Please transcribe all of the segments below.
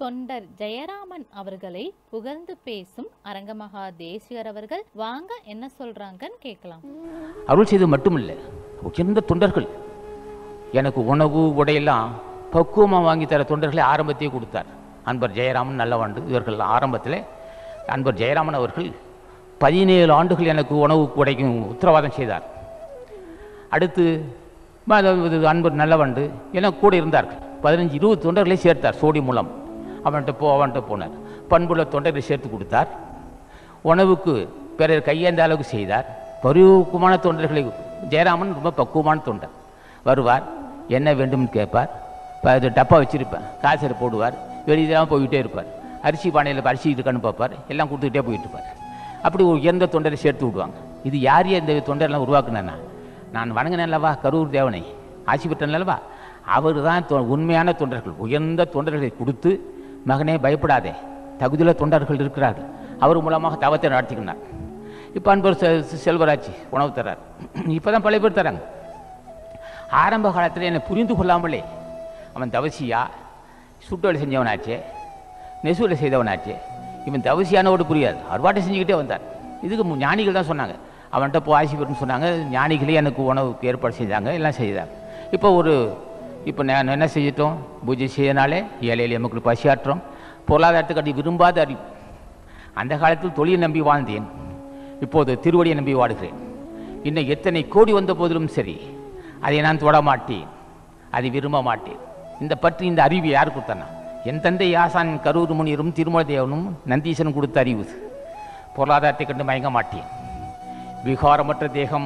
தொண்டர் ஜெயராமன் அவர்களை புகழ்ந்து பேசும் அரங்கமகா தேசிகர் அவர்கள் வாங்க என்ன சொல்றாங்கன்னு கேட்கலாம் அருள் செய்தது மட்டுமில்லை உயர்ந்த தொண்டர்கள் எனக்கு உணவு உடையெல்லாம் பக்குவமாக வாங்கி தர தொண்டர்களை ஆரம்பத்தையே கொடுத்தார் அன்பர் ஜெயராமன் நல்லவாண்டு இவர்கள் ஆரம்பத்தில் அன்பர் ஜெயராமன் அவர்கள் பதினேழு ஆண்டுகள் எனக்கு உணவு உடைக்கும் உத்தரவாதம் செய்தார் அடுத்து ம- அதாவது அன்பர் நல்லவண்டு எல்லாம் கூட இருந்தார்கள் பதினஞ்சு இருபது தொண்டர்களை சேர்த்தார் சோடி மூலம் அவன்கிட்ட போ அவன்கிட்ட போனார் பண்புள்ள தொண்டர்களை சேர்த்து கொடுத்தார் உணவுக்கு பிறர் கையேந்த அளவுக்கு செய்தார் பரிவுக்குமான தொண்டர்களை ஜெயராமன் ரொம்ப பக்குவமான தொண்டர் வருவார் என்ன வேண்டும்னு கேட்பார் இப்போ அது டப்பா வச்சுருப்பேன் காசில் போடுவார் வெளியெல்லாம் போய்கிட்டே இருப்பார் அரிசி பானையில் அரிசி இருக்கான்னு பார்ப்பார் எல்லாம் கொடுத்துக்கிட்டே போயிட்டு இருப்பார் அப்படி ஒரு உயர்ந்த தொண்டரை சேர்த்து விடுவாங்க இது யார் இந்த தொண்டரெல்லாம் உருவாக்குனேன்னா நான் வணங்கினல்லவா கரூர் தேவனை ஆட்சி பெற்றனல்லவா அவர் தான் தொ- உண்மையான தொண்டர்கள் உயர்ந்த தொண்டர்களை கொடுத்து மகனே பயப்படாதே தகுதியுள்ள தொண்டர்கள் இருக்கிறார்கள் அவர் மூலமாக தவத்தை நடத்திக்கினார் இப்போ அன்பர் செ- செ- செல்வராஜ் உணவு தர்றார் இப்போ தான் பழைய பேர் தராங்க ஆரம்ப காலத்தில் என்னை புரிந்து கொள்ளாமலே அவன் தவசியா சுட்டு வேலை செஞ்சவனாச்சே நெசு வேலை செய்தவனாச்சே இவன் தவசியானோடு புரியாது அறுவாட்டை செஞ்சுக்கிட்டே வந்தார் இதுக்கு மு- ஞானிகள் தான் சொன்னாங்க அவன்கிட்ட போ ஆசி பெறுன்னு சொன்னாங்க ஞானிகளே எனக்கு உணவுக்கு ஏற்பாடு செஞ்சாங்க எல்லாம் செய்தாங்க இப்போ ஒரு இப்போ நான் என்ன செய்யட்டும் பூஜை செய்யனாலே ஏழை எளிய மக்களுக்கு பசியாற்றோம் பொருளாதாரத்துக்கு அடி விரும்பாத அறிவு அந்த காலத்தில் தொழிலை நம்பி வாழ்ந்தேன் இப்போது திருவடியை நம்பி வாடுகிறேன் இன்னும் எத்தனை கோடி வந்த போதிலும் சரி அதை நான் தொட மாட்டேன் அதை விரும்ப மாட்டேன் இந்த பற்றி இந்த அறிவு யார் கொடுத்தனா என் தந்தை ஆசான் கரூர் முனியரும் திருமல தேவனும் நந்தீசனும் கொடுத்த அறிவு இது. பொருளாதாரத்தை கண்டு மயங்க மாட்டேன் விகாரமற்ற தேகம்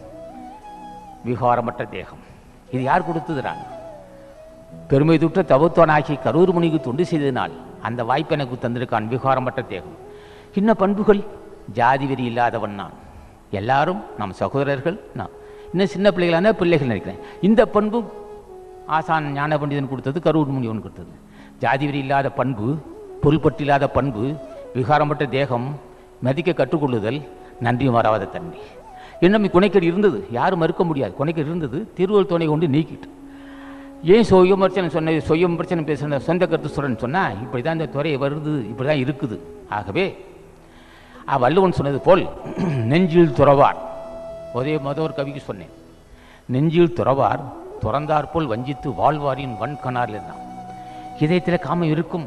விகாரமற்ற தேகம் இது யார் கொடுத்ததுறான் பெருமை துற்ற தவத்தோனாகி கரூர் முனிக்கு தொண்டு செய்ததினால் அந்த வாய்ப்பு எனக்கு தந்திருக்கான் விகாரமற்ற தேகம் இன்ன பண்புகள் ஜாதி வெறி இல்லாதவன் நான் எல்லாரும் நம் சகோதரர்கள் நான் இன்னும் சின்ன பிள்ளைகளான பிள்ளைகள் நினைக்கிறேன் இந்த பண்பு ஆசான் ஞான பண்டிதன் கொடுத்தது கரூர் முனிவன் கொடுத்தது ஜாதி வெறி இல்லாத பண்பு பொருள்பட்டு இல்லாத பண்பு விகாரமற்ற தேகம் மதிக்க கற்றுக்கொள்ளுதல் நன்றி மாறாத தன்மை இன்னும் குணைக்கடி இருந்தது யாரும் மறுக்க முடியாது குணைக்கடி இருந்தது திருவள் துணை கொண்டு நீக்கிட்டு ஏன் சொய பிரச்சனை சொன்ன சொய பிரச்சனை பேசுகிற சொந்த கருத்து சொல்கிறேன்னு சொன்னால் இப்படி தான் இந்த துறை வருது இப்படி தான் இருக்குது ஆகவே ஆ, வள்ளுவன் சொன்னது போல் நெஞ்சில் துறவார் ஒரே மொதல் ஒரு கவிக்கு சொன்னேன் நெஞ்சில் துறவார் துறந்தார் போல் வஞ்சித்து வாழ்வாரின் வன்கணார் இருந்தான் இதயத்தில் காமம் இருக்கும்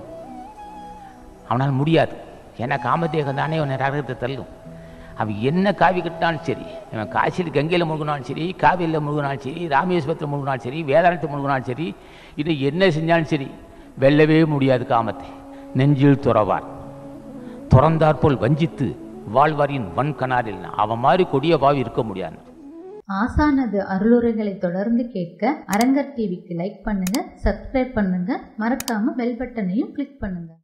அவனால் முடியாது ஏன்னா காமதேகம் தானே அவனை நரகத்தை தள்ளும் அவன் என்ன காவி கட்டினாலும் சரி அவன் காசியில் கங்கையில் முழுகினாலும் சரி காவிரியில் முழுகினாலும் சரி ராமேஸ்வரத்தில் முழுகினாலும் சரி வேதாளத்தில் முழுகினாலும் சரி இது என்ன செஞ்சாலும் சரி வெல்லவே முடியாது காமத்தை நெஞ்சில் துறவார் துறந்தாற் போல் வஞ்சித்து வாழ்வாரின் வன்கணாரில் அவன் மாதிரி கொடிய பாவி இருக்க முடியாது ஆசானது அருளுரைகளை தொடர்ந்து கேட்க அரங்கர் டிவிக்கு லைக் பண்ணுங்க சப்ஸ்கிரைப் பண்ணுங்க மறக்காம பெல் பட்டனையும் கிளிக் பண்ணுங்க